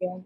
പ്രാർത്ഥിക്കാം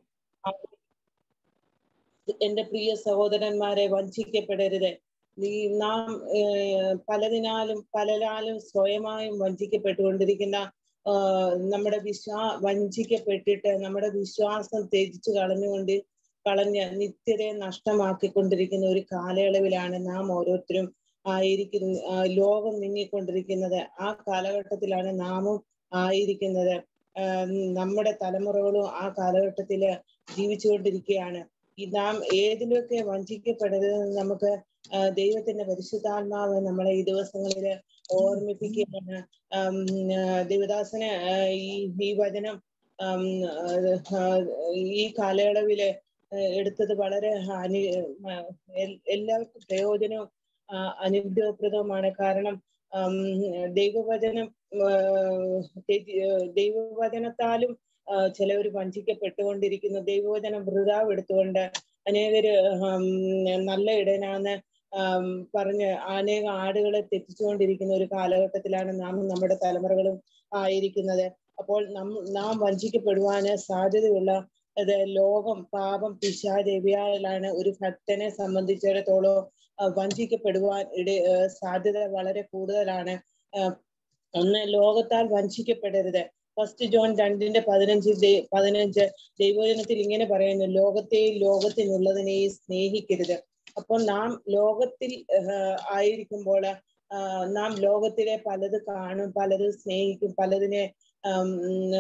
എന്റെ പ്രിയ സഹോദരന്മാരെ വഞ്ചിക്കപ്പെടരുത് നീ നാം ഏർ പലതിനാലും പലരാലും സ്വയമായും വഞ്ചിക്കപ്പെട്ടുകൊണ്ടിരിക്കുന്ന ആഹ് നമ്മുടെ വിശ്വാ വഞ്ചിക്കപ്പെട്ടിട്ട് നമ്മുടെ വിശ്വാസം ത്യജിച്ചു കളഞ്ഞുകൊണ്ട് കളഞ്ഞ് നിത്യതയെ നഷ്ടമാക്കിക്കൊണ്ടിരിക്കുന്ന ഒരു കാലയളവിലാണ് നാം ഓരോരുത്തരും ആയിരിക്കുന്ന ആ, ലോകം നീങ്ങിക്കൊണ്ടിരിക്കുന്നത് ആ കാലഘട്ടത്തിലാണ് നാമും ആയിരിക്കുന്നത് ആഹ് നമ്മുടെ തലമുറകളും ആ കാലഘട്ടത്തില് ജീവിച്ചുകൊണ്ടിരിക്കുകയാണ് ഈ നാം ഏതിലൊക്കെ വഞ്ചിക്കപ്പെടരുതെന്ന് നമുക്ക് ആ, ദൈവത്തിന്റെ പരിശുദ്ധാത്മാവ് നമ്മളെ ഈ ദിവസങ്ങളില് ഓർമ്മിപ്പിക്കുകയാണ് ആം, ആ, ദേവദാസന് ആ, ഈ ഈ വചനം ആം, അത്, ആ, ഈ കാലയളവില് ആ, എടുത്തത് വളരെ അനു ആ, എൽ- എല്ലാവർക്കും പ്രയോജനവും ആ, അനുഗ്രഹപ്രദവുമാണ് കാരണം ആം, ദൈവവചനം ആ, തെറ്റി- ദൈവവചനത്താലും ചിലവർ വഞ്ചിക്കപ്പെട്ടുകൊണ്ടിരിക്കുന്നു ദൈവവചനം വൃതാവ് എടുത്തുകൊണ്ട് അനേകര് ആം, നല്ല ഇടനാന്ന് ആം, പറഞ്ഞ് അനേക ആടുകളെ തെറ്റിച്ചുകൊണ്ടിരിക്കുന്ന ഒരു കാലഘട്ടത്തിലാണ് നാം നമ്മുടെ തലമുറകളും ആയിരിക്കുന്നത് അപ്പോൾ നം നാം വഞ്ചിക്കപ്പെടുവാന് സാധ്യതയുള്ള അത് ലോകം പാപം പിശാചെവിയാലാണ് ഒരു ഭക്തനെ സംബന്ധിച്ചിടത്തോളം ആ, വഞ്ചിക്കപ്പെടുവാൻ ഇട ആ, സാധ്യത വളരെ കൂടുതലാണ് ആ, ഒന്ന് ലോകത്താൽ വഞ്ചിക്കപ്പെടരുത് ഫസ്റ്റ് ജോൺ രണ്ടിന്റെ പതിനഞ്ച് ദൈ- പതിനഞ്ച് ദൈവജനത്തിൽ ഇങ്ങനെ പറയുന്നു ലോകത്തെയും ലോകത്തിനുള്ളതിനെയും സ്നേഹിക്കരുത് അപ്പോൾ നാം ലോകത്തിൽ ആഹ്, ആയിരിക്കുമ്പോൾ ആഹ്, നാം ലോകത്തിലെ പലത് കാണും പലത് സ്നേഹിക്കും പലതിനെ ആം,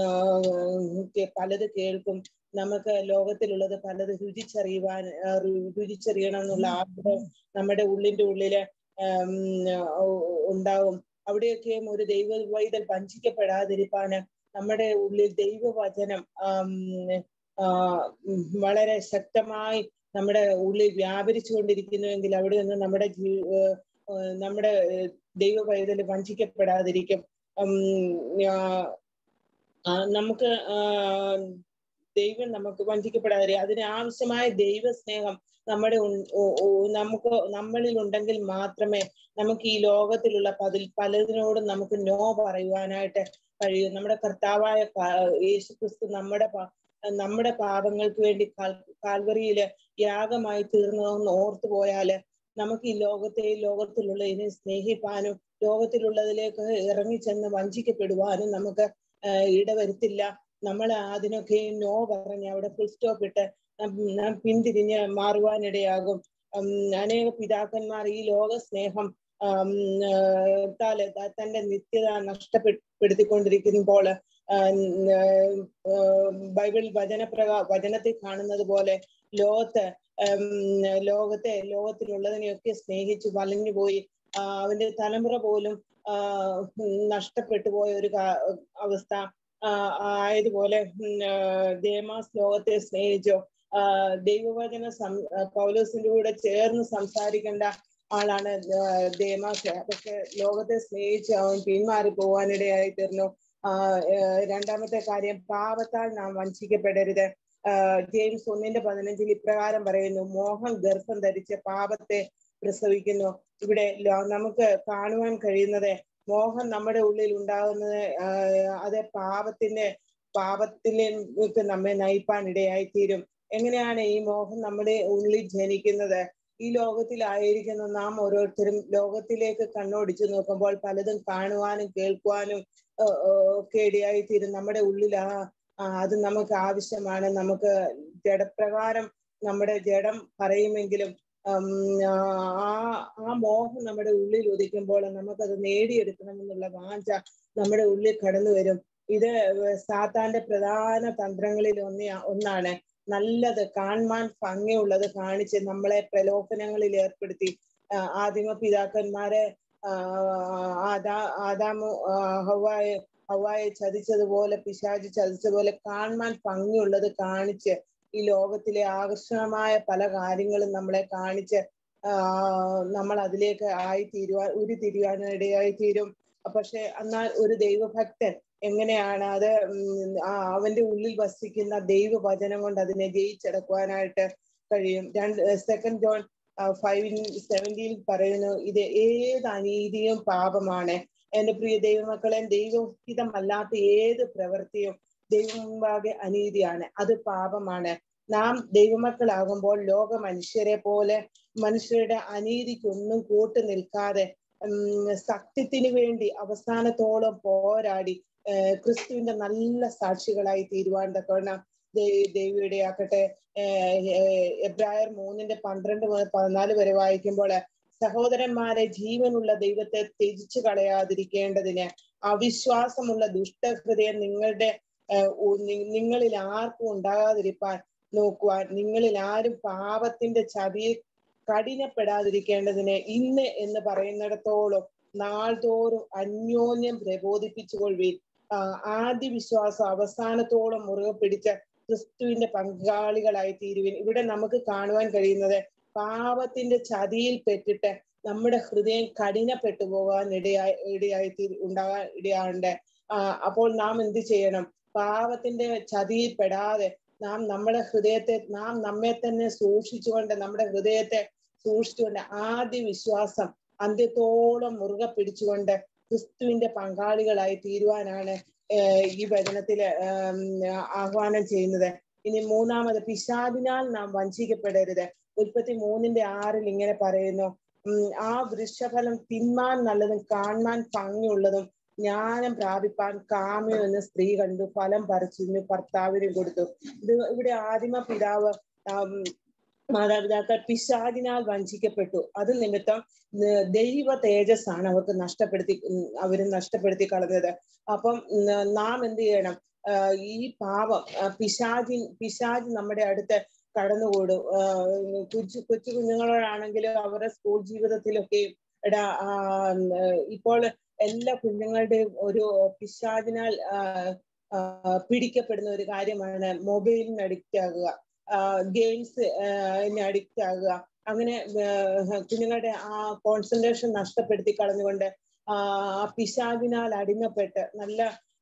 ആഹ്, കേ- പലത് കേൾക്കും നമുക്ക് ലോകത്തിലുള്ളത് പലത് രുചിച്ചറിയുവാൻ ആഹ്, രു- രുചിച്ചറിയണം എന്നുള്ള ആഗ്രഹം നമ്മുടെ ഉള്ളിന്റെ ഉള്ളില് ആം, ആഹ്, ഉണ്ടാവും അവിടെയൊക്കെയും ഒരു ദൈവ വൈതൽ വഞ്ചിക്കപ്പെടാതിരിക്കാന് നമ്മുടെ ഉള്ളിൽ ദൈവവചനം ആം, ആ, ഉം, വളരെ ശക്തമായി നമ്മുടെ ഉള്ളിൽ വ്യാപരിച്ചു കൊണ്ടിരിക്കുന്നുവെങ്കിൽ അവിടെ നിന്ന് നമ്മുടെ ജീ ഏർ, ഏർ, നമ്മുടെ ഏർ, ദൈവ പൈതൽ വഞ്ചിക്കപ്പെടാതിരിക്കും ഉം, ആ, ആ, നമുക്ക് ആ, ദൈവം നമുക്ക് വഞ്ചിക്കപ്പെടാതിരിക്കും അതിന് ആവശ്യമായ ദൈവസ്നേഹം നമ്മുടെ ഉൺ- ഉ- ഉ- നമുക്ക് നമ്മളിൽ ഉണ്ടെങ്കിൽ മാത്രമേ നമുക്ക് ഈ ലോകത്തിലുള്ള പതിൽ പലതിനോടും നമുക്ക് നോ പറയുവാനായിട്ട് കഴിയും നമ്മുടെ കർത്താവായ ക- യേശു ക്രിസ്തു നമ്മുടെ പ- നമ്മുടെ പാപങ്ങൾക്ക് വേണ്ടി കാൽ- കാൽവറിയില് യാഗമായി തീർന്നതെന്ന് ഓർത്തു പോയാല് നമുക്ക് ഈ ലോകത്തെ ലോകത്തിലുള്ള ഇതിനെ സ്നേഹിപ്പാനും ലോകത്തിലുള്ളതിലേക്ക് ഇറങ്ങിച്ചെന്ന് വഞ്ചിക്കപ്പെടുവാനും നമുക്ക് ആഹ് ഇടവരുത്തില്ല നമ്മൾ അതിനൊക്കെ നോ പറഞ്ഞ് അവിടെ ഫുൾ സ്റ്റോപ്പ് ഇട്ട് നാം- നാം പിന്തിരിഞ്ഞ് മാറുവാനിടയാകും ഉം, അനേക പിതാക്കന്മാർ ഈ ലോക സ്നേഹം ആം, ആഹ് താല് ത- തന്റെ നിത്യത നഷ്ടപ്പെടുത്തിക്കൊണ്ടിരിക്കുമ്പോൾ ബൈബിൾ വചനപ്രകാ വചനത്തിൽ കാണുന്നത് പോലെ ലോകത്ത് ഉം, ലോകത്തെ ലോകത്തിലുള്ളതിനെയൊക്കെ സ്നേഹിച്ച് വലഞ്ഞുപോയി ആ, അവന്റെ തലമുറ പോലും ആ, ഉം, നഷ്ടപ്പെട്ടു പോയ ഒരു കാ- അവസ്ഥ ആ, ആയതുപോലെ ഉം, ആ, ദേമാസ് ലോകത്തെ സ്നേഹിച്ചോ ആ, ദൈവവചന സം ആ, പൗലോസിന്റെ കൂടെ ചേർന്ന് സംസാരിക്കേണ്ട ആളാണ് ആ, ദേമാസ് പക്ഷെ ലോകത്തെ സ്നേഹിച്ച് അവൻ പിന്മാറി പോവാനിടയായി തീർന്നു ആ, ഏർ, രണ്ടാമത്തെ കാര്യം പാപത്താൽ നാം വഞ്ചിക്കപ്പെടരുത് ആ, ജെയിംസ് ഒന്നിന്റെ പതിനഞ്ചിൽ ഇപ്രകാരം പറയുന്നു മോഹം ഗർഭം ധരിച്ച് പാപത്തെ പ്രസവിക്കുന്നു ഇവിടെ ലോ- നമുക്ക് കാണുവാൻ കഴിയുന്നത് മോഹം നമ്മുടെ ഉള്ളിൽ ഉണ്ടാകുന്നത് ആ, അത് പാപത്തിന്റെ പാപത്തിലേക്ക് നമ്മെ നയിപ്പാൻ ഇടയായി തീരും എങ്ങനെയാണ് ഈ മോഹം നമ്മുടെ ഉള്ളിൽ ജനിക്കുന്നത് ഈ ലോകത്തിലായിരിക്കുന്ന നാം ഓരോരുത്തരും ലോകത്തിലേക്ക് കണ്ണോടിച്ചു നോക്കുമ്പോൾ പലതും കാണുവാനും കേൾക്കുവാനും ഏർ, ഏർ, ഒക്കെ ഇടയായി തീരും നമ്മുടെ ഉള്ളിൽ ആ ആ, അത് നമുക്ക് ആവശ്യമാണ് നമുക്ക് ജഡപ്രകാരം നമ്മുടെ ജഡം പറയുമെങ്കിലും ഉം, ആ ആ മോഹം നമ്മുടെ ഉള്ളിൽ ഉദിക്കുമ്പോൾ നമുക്കത് നേടിയെടുക്കണം എന്നുള്ള വാഞ്ച നമ്മുടെ ഉള്ളിൽ കടന്നു വരും ഇത് സാത്താന്റെ പ്രധാന തന്ത്രങ്ങളിൽ ഒന്ന ഒന്നാണ് നല്ലത് കാണാൻ ഭംഗിയുള്ളത് കാണിച്ച് നമ്മളെ പ്രലോഭനങ്ങളിൽ ഏർപ്പെടുത്തി ആ, ആദിമ പിതാക്കന്മാരെ ആ, ആദാ ആദാമു ആ, ഹവ്വായെ ഹവായെ ചതിച്ചതുപോലെ പിശാചി ചതിച്ചതുപോലെ കാണാൻ ഭംഗിയുള്ളത് കാണിച്ച് ഈ ലോകത്തിലെ ആകർഷണമായ പല കാര്യങ്ങളും നമ്മളെ കാണിച്ച് ആ, നമ്മൾ അതിലേക്ക് ആയി തീരുവാൻ ഉരുതിരിയാൻ ഇടയായി തീരും പക്ഷെ എന്നാൽ ഒരു ദൈവഭക്തൻ എങ്ങനെയാണ് അത് ഉം, ആ, അവന്റെ ഉള്ളിൽ വസിക്കുന്ന ദൈവവചനം കൊണ്ട് അതിനെ ജയിച്ചടക്കുവാനായിട്ട് കഴിയും രണ്ട് സെക്കൻഡ് ജോൺ ഫൈവ് സെവൻറ്റീൻ പറയുന്നു ഇത് ഏത് അനീതിയും പാപമാണ് എന്റെ പ്രിയ ദൈവമക്കളെ ദൈവഹിതമല്ലാത്ത ഏത് പ്രവൃത്തിയും ദൈവമുമ്പാകെ അനീതിയാണ് അത് പാപമാണ് നാം ദൈവമക്കളാകുമ്പോൾ ലോക മനുഷ്യരെ പോലെ മനുഷ്യരുടെ അനീതിക്കൊന്നും കൂട്ടു നിൽക്കാതെ സത്യത്തിന് വേണ്ടി അവസാനത്തോളം പോരാടി ക്രിസ്തുവിന്റെ നല്ല സാക്ഷികളായി തീരുവാൻ തക്കവണ്ണം ദൈവയുടെ ആക്കട്ടെ എബ്രായർ മൂന്നിന്റെ പന്ത്രണ്ട് മുതൽ പതിനാല് വരെ വായിക്കുമ്പോൾ സഹോദരന്മാരെ ജീവനുള്ള ദൈവത്തെ ത്യജിച്ചു കളയാതിരിക്കേണ്ടതിന് അവിശ്വാസമുള്ള ദുഷ്ടഹൃദയം നിങ്ങളുടെ നിങ്ങളിൽ ആർക്കും ഉണ്ടാകാതിരിപ്പാൻ നോക്കുവാൻ നിങ്ങളിൽ ആരും പാപത്തിന്റെ ചതിയിൽ കഠിനപ്പെടാതിരിക്കേണ്ടതിന് ഇന്ന് എന്ന് പറയുന്നിടത്തോളം നാൾതോറും അന്യോന്യം പ്രബോധിപ്പിച്ചുകൊള്ളുവീൻ ആദ്യ വിശ്വാസം അവസാനത്തോളം മുറുകെ പിടിച്ച ക്രിസ്തുവിന്റെ പങ്കാളികളായി തീരുവിൻ ഇവിടെ നമുക്ക് കാണുവാൻ കഴിയുന്നത് പാപത്തിന്റെ ചതിയിൽ പെട്ടിട്ട് നമ്മുടെ ഹൃദയം കഠിനപ്പെട്ടു പോകാൻ ഇടയായി ഇടയായി തീ ഉണ്ടാകാൻ ഇടയാണ്ട് അപ്പോൾ നാം എന്ത് ചെയ്യണം പാപത്തിന്റെ ചതിയിൽ പെടാതെ നാം നമ്മുടെ ഹൃദയത്തെ നാം നമ്മെ തന്നെ സൂക്ഷിച്ചുകൊണ്ട് നമ്മുടെ ഹൃദയത്തെ സൂക്ഷിച്ചുകൊണ്ട് ആദ്യ വിശ്വാസം അന്ത്യത്തോളം മുറുകെ പിടിച്ചുകൊണ്ട് ക്രിസ്തുവിന്റെ പങ്കാളികളായി തീരുവാനാണ് ഈ വചനത്തില് ആഹ്വാനം ചെയ്യുന്നത് ഇനി മൂന്നാമത് പിശാദിനാൽ നാം വഞ്ചിക്കപ്പെടരുത് ഉൽപ്പത്തി മൂന്നിന്റെ ആറിൽ ഇങ്ങനെ പറയുന്നു ആ വൃക്ഷഫലം തിന്മാൻ നല്ലതും കാണാൻ ഭംഗിയുള്ളതും ജ്ഞാനം പ്രാപിപ്പാൻ കാമ്യം എന്ന് സ്ത്രീ കണ്ടു ഫലം പറിച്ചിരുന്നു ഭർത്താവിനും കൊടുത്തു ഇത് ഇവിടെ ആദിമ പിതാവ് മാതാപിതാക്കൾ പിശാദിനാൽ വഞ്ചിക്കപ്പെട്ടു അത് നിമിത്തം ദൈവ തേജസ്സാണ് അവർക്ക് നഷ്ടപ്പെടുത്തി അവർ നഷ്ടപ്പെടുത്തി കളഞ്ഞത് അപ്പം നാം എന്ത് ചെയ്യണം ഈ പാപം പിശാജി പിശാജ് നമ്മുടെ അടുത്ത് കടന്നുകൂടും കൊച്ചു കൊച്ചു കുഞ്ഞുങ്ങളോടാണെങ്കിലും അവരുടെ സ്കൂൾ ജീവിതത്തിലൊക്കെയും ഇടാ ഇപ്പോൾ എല്ലാ കുഞ്ഞുങ്ങളുടെയും ഒരു പിശാചിനാൽ പിടിക്കപ്പെടുന്ന ഒരു കാര്യമാണ് മൊബൈലിന് അഡിക്റ്റ് ആകുക ഗെയിംസ് അഡിക്റ്റ് ആകുക അങ്ങനെ കുഞ്ഞുങ്ങളുടെ ആ കോൺസെൻട്രേഷൻ നഷ്ടപ്പെടുത്തി കളഞ്ഞുകൊണ്ട് ആ പിശാചിനാൽ അടിമപ്പെട്ട് നല്ല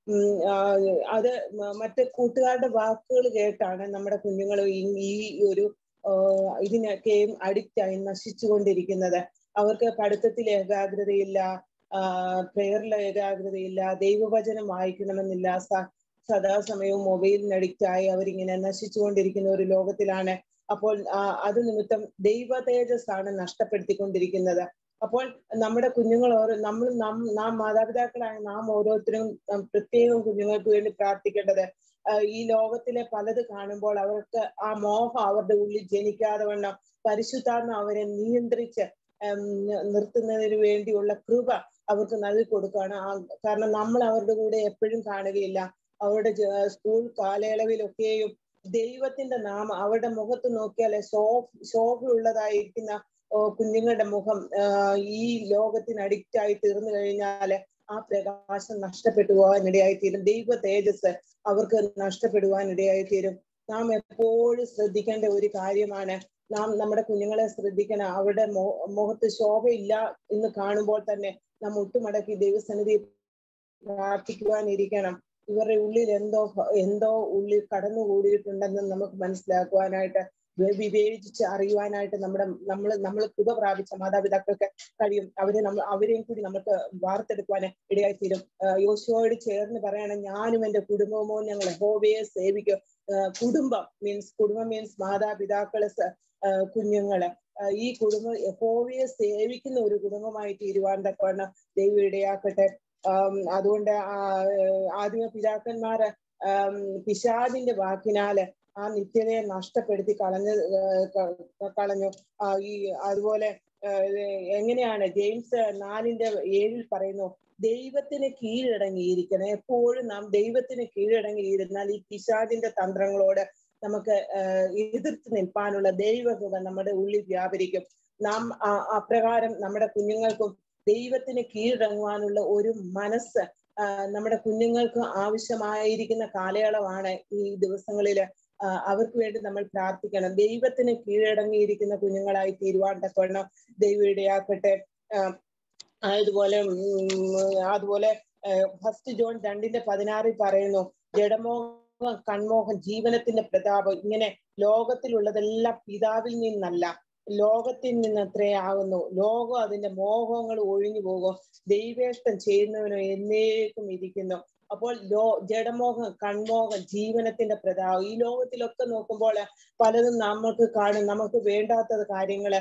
അത് മറ്റ് കൂട്ടുകാരുടെ വാക്കുകൾ കേട്ടാണ് നമ്മുടെ കുഞ്ഞുങ്ങൾ ഈ ഒരു ഇതിനൊക്കെയും അഡിക്റ്റ് ആയി നശിച്ചുകൊണ്ടിരിക്കുന്നത് അവർക്ക് പഠിത്തത്തിൽ ഏകാഗ്രതയില്ല പ്രെയറിൽ ഏകാഗ്രതയില്ല ദൈവവചനം വായിക്കണമെന്നില്ല സദാസമയവും മൊബൈലിന് അഡിക്റ്റ് ആയി അവരിങ്ങനെ നശിച്ചുകൊണ്ടിരിക്കുന്ന ഒരു ലോകത്തിലാണ് അപ്പോൾ അത് നിമിത്തം ദൈവ തേജസ്സാണ് നഷ്ടപ്പെടുത്തിക്കൊണ്ടിരിക്കുന്നത് അപ്പോൾ നമ്മുടെ കുഞ്ഞുങ്ങൾ ഓരോ നമ്മൾ നാം മാതാപിതാക്കളായ നാം ഓരോരുത്തരും പ്രത്യേകം കുഞ്ഞുങ്ങൾക്ക് വേണ്ടി പ്രാർത്ഥിക്കേണ്ടത് ഈ ലോകത്തിലെ പലത് കാണുമ്പോൾ അവർക്ക് ആ മോഹം അവരുടെ ഉള്ളിൽ ജനിക്കാതെ വണ്ണം പരിശുദ്ധാത്മ അവരെ നിയന്ത്രിച്ച് നിർത്തുന്നതിന് വേണ്ടിയുള്ള കൃപ അവർക്ക് നൽകി കൊടുക്കുകയാണ് കാരണം നമ്മൾ അവരുടെ കൂടെ എപ്പോഴും കാണുകയില്ല അവരുടെ സ്കൂൾ കാലയളവിലൊക്കെയും ദൈവത്തിന്റെ നാമം അവരുടെ മുഖത്ത് നോക്കിയാൽ ശോഭ ശോഭയുള്ളതായിരിക്കുന്ന കുഞ്ഞുങ്ങളുടെ മുഖം ഈ ലോകത്തിന് അഡിക്റ്റ് ആയി തീർന്നു കഴിഞ്ഞാൽ ആ പ്രകാശം നഷ്ടപ്പെട്ടു പോകാൻ ഇടയായി തീരും ദൈവ തേജസ് അവർക്ക് നഷ്ടപ്പെടുവാൻ ഇടയായി തീരും നാം എപ്പോഴും ശ്രദ്ധിക്കേണ്ട ഒരു കാര്യമാണ് നാം നമ്മുടെ കുഞ്ഞുങ്ങളെ ശ്രദ്ധിക്കണം അവരുടെ മുഖത്ത് ശോഭയില്ല എന്ന് കാണുമ്പോൾ തന്നെ നാം ഒട്ടുമടക്കി ദൈവസന്നിധി പ്രാർത്ഥിക്കുവാനിരിക്കണം ഇവരുടെ ഉള്ളിൽ എന്തോ എന്തോ ഉള്ളിൽ കടന്നുകൂടിയിട്ടുണ്ടെന്ന് നമുക്ക് മനസ്സിലാക്കുവാനായിട്ട് വിവേചിച്ച് അറിയുവാനായിട്ട് നമ്മുടെ നമ്മൾ നമ്മൾ കൃപ പ്രാപിച്ച മാതാപിതാക്കൾക്ക് കഴിയും അവരെ നമ്മൾ അവരെയും കൂടി നമുക്ക് വാർത്തെടുക്കുവാൻ ഇടയായി തീരും യോശുവോട് ചേർന്ന് പറയണം ഞാനും എൻ്റെ കുടുംബമോ ഞങ്ങൾ ഹോബയെ സേവിക്കും കുടുംബം മീൻസ് കുടുംബം മീൻസ് മാതാപിതാക്കള് കുഞ്ഞുങ്ങള് ഈ കുടുംബം യഹോവയെ സേവിക്കുന്ന ഒരു കുടുംബമായി തീരുവാൻ തക്കവണ്ണം ദൈവം ഇടയാക്കട്ടെ അതുകൊണ്ട് ആദിമ പിതാക്കന്മാര് പിശാദിന്റെ വാക്കിനാല് ആ നിത്യതയെ നഷ്ടപ്പെടുത്തി കളഞ്ഞ കളഞ്ഞു ഈ അതുപോലെ എങ്ങനെയാണ് ജെയിംസ് നാലിന്റെ ഏഴിൽ പറയുന്നു ദൈവത്തിന് കീഴടങ്ങിയിരിക്കണം എപ്പോഴും നാം ദൈവത്തിന് കീഴടങ്ങിയിരുന്നാൽ ഈ പിശാദിന്റെ തന്ത്രങ്ങളോട് നമുക്ക് എതിർത്ത് നിൽപ്പാനുള്ള ദൈവകൃപ നമ്മുടെ ഉള്ളിൽ വ്യാപരിക്കും നാം അപ്രകാരം നമ്മുടെ കുഞ്ഞുങ്ങൾക്കും ദൈവത്തിന് കീഴടങ്ങുവാനുള്ള ഒരു മനസ്സ് നമ്മുടെ കുഞ്ഞുങ്ങൾക്ക് ആവശ്യമായിരിക്കുന്ന കാലയളവാണ് ഈ ദിവസങ്ങളിൽ അവർക്ക് വേണ്ടി നമ്മൾ പ്രാർത്ഥിക്കണം ദൈവത്തിന് കീഴടങ്ങിയിരിക്കുന്ന കുഞ്ഞുങ്ങളായി തീരുവാൻ തക്കവണ്ണം ദൈവം ഇടയാക്കട്ടെ അതുപോലെ അതുപോലെ ഫസ്റ്റ് ജോൺ രണ്ടിന്റെ പതിനാറിൽ പറയുന്നു ജഡമോഹം കൺമോഹം ജീവനത്തിന്റെ പ്രതാപം ഇങ്ങനെ ലോകത്തിലുള്ളതെല്ലാം പിതാവിൽ നിന്നല്ല ലോകത്തിൽ നിന്ന് അത്രേ ആകുന്നു ലോകം അതിന്റെ മോഹങ്ങൾ ഒഴിഞ്ഞു പോകും ദൈവേഷ്ടം ചെയ്യുന്നവനോ എന്നേക്കും ഇരിക്കുന്നു അപ്പോൾ ലോ ജഡമോഹം കൺമോഹം ജീവനത്തിന്റെ പ്രതാപം ഈ ലോകത്തിലൊക്കെ നോക്കുമ്പോൾ പലതും നമുക്ക് കാണും നമുക്ക് വേണ്ടാത്ത കാര്യങ്ങള്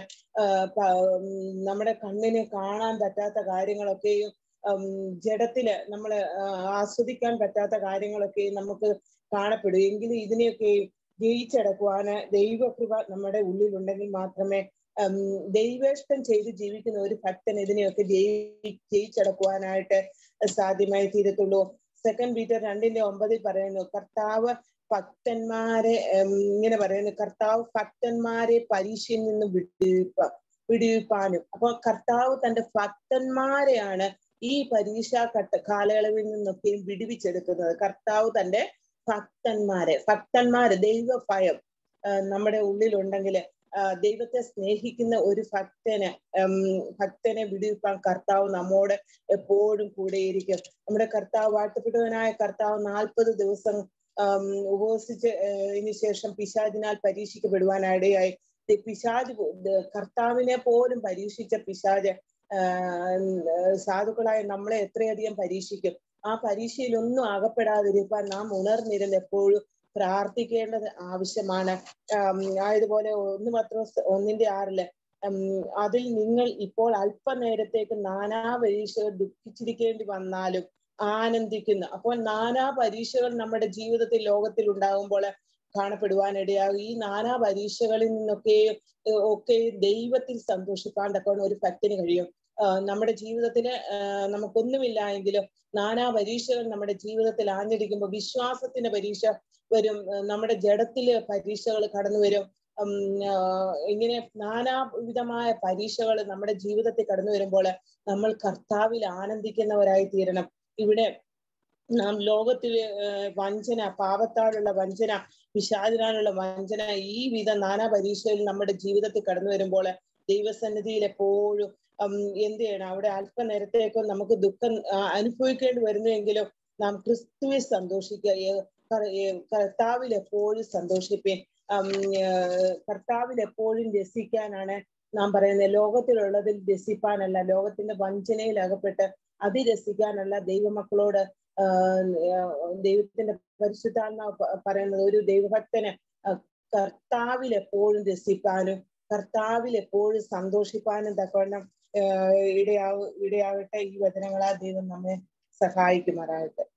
നമ്മുടെ കണ്ണിന് കാണാൻ പറ്റാത്ത കാര്യങ്ങളൊക്കെയും ജഡത്തില് നമ്മള് ആസ്വദിക്കാൻ പറ്റാത്ത കാര്യങ്ങളൊക്കെയും നമുക്ക് കാണപ്പെടും എങ്കിലും ഇതിനെയൊക്കെയും ജയിച്ചടക്കുവാന് ദൈവകൃപ നമ്മുടെ ഉള്ളിലുണ്ടെങ്കിൽ മാത്രമേ ദൈവേഷ്ടം ചെയ്ത് ജീവിക്കുന്ന ഒരു ഭക്തൻ ഇതിനെയൊക്കെ ജയി ജയിച്ചടക്കുവാനായിട്ട് സാധ്യമായി തീരത്തുള്ളൂ സെക്കൻഡ് പീറ്റർ രണ്ടിന്റെ ഒമ്പതിൽ പറയുന്നു കർത്താവ് ഭക്തന്മാരെ ഇങ്ങനെ പറയുന്നു കർത്താവ് ഭക്തന്മാരെ പരീക്ഷയിൽ നിന്ന് വിടുവിപ്പ വിടുവിപ്പാനും അപ്പൊ കർത്താവ് തന്റെ ഭക്തന്മാരെയാണ് ഈ പരീക്ഷാ ഘട്ട കാലയളവിൽ നിന്നൊക്കെയും വിടുവിച്ചെടുക്കുന്നത് കർത്താവ് തന്റെ ഭക്തന്മാരെ ഭക്തന്മാര് ദൈവഭയം നമ്മുടെ ഉള്ളിലുണ്ടെങ്കിൽ ദൈവത്തെ സ്നേഹിക്കുന്ന ഒരു ഭക്തന് ഭക്തനെ വിടുവിപ്പാൻ കർത്താവ് നമ്മോട് എപ്പോഴും കൂടെയിരിക്കും നമ്മുടെ കർത്താവ് വാഴ്ത്തപ്പെട്ടവനായ കർത്താവ് നാൽപ്പത് ദിവസം ഉപവസിച്ച് ഇതിനു ശേഷം പിശാജിനാൽ പരീക്ഷിക്കപ്പെടുവാനിടയായി പിശാജ് കർത്താവിനെ പോലും പരീക്ഷിച്ച പിശാജ് സാധുക്കളായ നമ്മളെ എത്രയധികം പരീക്ഷിക്കും ആ പരീക്ഷയിൽ ഒന്നും അകപ്പെടാതിരിക്കാൻ നാം ഉണർന്നിരുന്ന് എപ്പോഴും പ്രാർത്ഥിക്കേണ്ടത് ആവശ്യമാണ് ആയതുപോലെ ഒന്ന് പത്രോസ് ഒന്നിന്റെ ആറില് അതിൽ നിങ്ങൾ ഇപ്പോൾ അല്പനേരത്തേക്ക് നാനാ പരീക്ഷകൾ ദുഃഖിച്ചിരിക്കേണ്ടി വന്നാലും ആനന്ദിക്കുന്നു അപ്പോൾ നാനാ പരീക്ഷകൾ നമ്മുടെ ജീവിതത്തിൽ ലോകത്തിൽ ഉണ്ടാകുമ്പോൾ കാണപ്പെടുവാനിടയാകും ഈ നാനാ പരീക്ഷകളിൽ നിന്നൊക്കെ ഒക്കെ ദൈവത്തിൽ സന്തോഷിക്കാൻ തക്കവണ്ണം ഒരു ഭക്തിന് കഴിയും നമ്മുടെ ജീവിതത്തിന് നമുക്കൊന്നുമില്ല എങ്കിലും നാനാ പരീക്ഷകൾ നമ്മുടെ ജീവിതത്തിൽ ആഞ്ഞടിക്കുമ്പോൾ വിശ്വാസത്തിന്റെ പരീക്ഷ വരും നമ്മുടെ ജഡത്തില് പരീക്ഷകൾ കടന്നു വരും ഇങ്ങനെ നാനാവിധമായ പരീക്ഷകൾ നമ്മുടെ ജീവിതത്തിൽ കടന്നു വരുമ്പോൾ നമ്മൾ കർത്താവിൽ ആനന്ദിക്കുന്നവരായി തീരണം ഇവിടെ നാം ലോകത്തില് വഞ്ചന പാപത്താലുള്ള വഞ്ചന പിശാചിനാലുള്ള വഞ്ചന ഈ വിധ നാനാ പരീക്ഷയിൽ നമ്മുടെ ജീവിതത്തിൽ കടന്നു വരുമ്പോൾ ദൈവസന്നിധിയിൽ എപ്പോഴും എന്ത് ചെയ്യണം അവിടെ അല്പനേരത്തേക്കും നമുക്ക് ദുഃഖം അനുഭവിക്കേണ്ടി വരുന്നുവെങ്കിലും നാം ക്രിസ്തുവിൽ സന്തോഷിക്കുക കർത്താവിൽ എപ്പോഴും സന്തോഷിപ്പേ കർത്താവിൽ എപ്പോഴും രസിക്കാനാണ് നാം പറയുന്നത് ലോകത്തിലുള്ളതിൽ രസിപ്പാനല്ല ലോകത്തിന്റെ വഞ്ചനയിൽ അകപ്പെട്ട് അതിരസിക്കാനല്ല ദൈവമക്കളോട് ദൈവത്തിന്റെ പരിശുദ്ധാത്മ പറയുന്നത് ഒരു ദൈവഭക്തന് കർത്താവിൽ എപ്പോഴും രസിപ്പാനും കർത്താവിൽ എപ്പോഴും സന്തോഷിപ്പാനും തക്കവണ്ണം ഇടയാവ് ഇടയാവട്ടെ ഈ വചനങ്ങളാ ദൈവം നമ്മെ സഹായിക്കുമാറാകട്ടെ